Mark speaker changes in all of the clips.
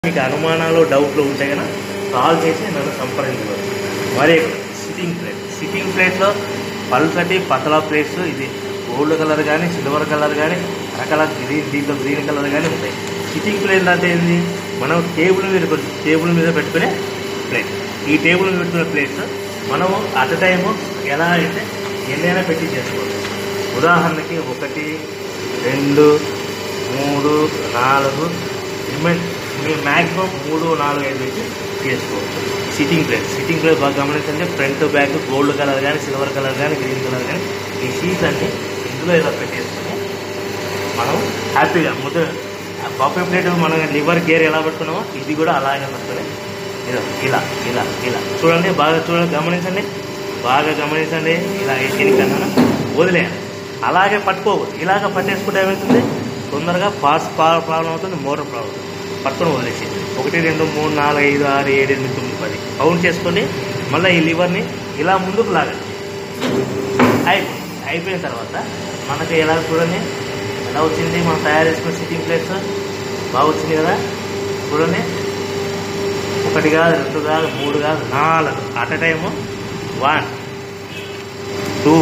Speaker 1: మీకు అనుమానాలు డౌట్లు ఉంటే కనుక కాల్ చేసి నన్ను సంప్రదించవచ్చు మరి సిట్టింగ్ ప్లేట్ సిట్టింగ్ ప్లేట్లో పల్సటి పతలా ప్లేట్స్ ఇది గోల్డ్ కలర్ కానీ సిల్వర్ కలర్ కానీ రకరకాల గ్రీన్ దీంట్లో గ్రీన్ కలర్ కానీ ఉంటాయి సిట్టింగ్ ప్లేట్ అంటే ఏంది మనం టేబుల్ మీద పెట్- టేబుల్ మీద పెట్టుకునే ప్లేట్ ఈ టేబుల్ మీద పెట్టుకునే ప్లేట్స్ మనము అట్ టైము ఎలా అయితే ఎన్నైనా పెట్టి చేసుకోవచ్చు ఉదాహరణకి ఒకటి రెండు మూడు నాలుగు రిమైన్ మీరు మ్యాక్సిమం మూడు నాలుగు ఐదు పెట్టి చేసుకోవచ్చు సిట్టింగ్ ప్లేట్ సిట్టింగ్ ప్లేట్ బాగా గమనించండి ఫ్రంట్ బ్యాక్ గోల్డ్ కలర్ కానీ సిల్వర్ కలర్ కానీ గ్రీన్ కలర్ కానీ ఈ షీట్ అన్ని ఇందులో ఇలా పెట్టేసుకొని మనం హ్యాపీగా ముద్ద బాఫే ప్లేట్ మనం లివర్ గేర్ ఎలా పెట్టుకున్నామో ఇది కూడా అలాగే పెట్టుకుని ఇలా ఇలా ఇలా ఇలా చూడండి బాగా చూడండి గమనించండి బాగా గమనించండి ఇలా ఎక్కినికన్నా వదిలేయాలి అలాగే పట్టుకోకూడదు ఇలాగ పట్టేసుకుంటే ఏమవుతుంది తొందరగా పాస్ ప్రాబ్లం అవుతుంది మోటార్ ప్రాబ్లం అవుతుంది పట్టుకొని వదిలేసి ఒకటి రెండు మూడు నాలుగు ఐదు ఆరు ఏడు ఎనిమిది తొమ్మిది పది కౌంట్ చేసుకొని మళ్ళీ ఈ లివర్ని ఇలా ముందుకు లాగండి అయిపోయింది అయిపోయిన తర్వాత మనకి ఎలా చూడండి ఎలా వచ్చింది మనం తయారు చేసుకున్న సిట్టింగ్ ప్లేట్స్ బాగా వచ్చింది కదా చూడండి ఒకటి కాదు రెండు కాదు మూడు కాదు నాలుగు at time one two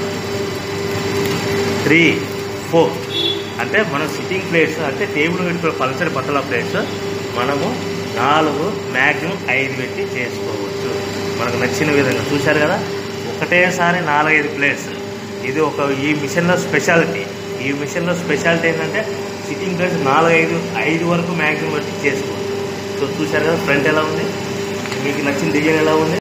Speaker 1: three four అంటే మనం సిట్టింగ్ ప్లేట్స్ అంటే టేబుల్ పెట్టుకున్న పల్సరి పతల ప్లేట్స్ మనము నాలుగు మ్యాక్సిమం ఐదు పెట్టి చేసుకోవచ్చు మనకు నచ్చిన విధంగా చూశారు కదా ఒకటేసారి నాలుగైదు ప్లేట్స్ ఇది ఒక ఈ మిషన్లో స్పెషాలిటీ ఈ మిషన్లో స్పెషాలిటీ ఏంటంటే సిట్టింగ్ ప్లేట్స్ నాలుగైదు ఐదు వరకు మ్యాక్సిమం పెట్టి చేసుకోవచ్చు సో చూశారు కదా ఫ్రంట్ ఎలా ఉంది మీకు నచ్చిన డిజైన్ ఎలా ఉంది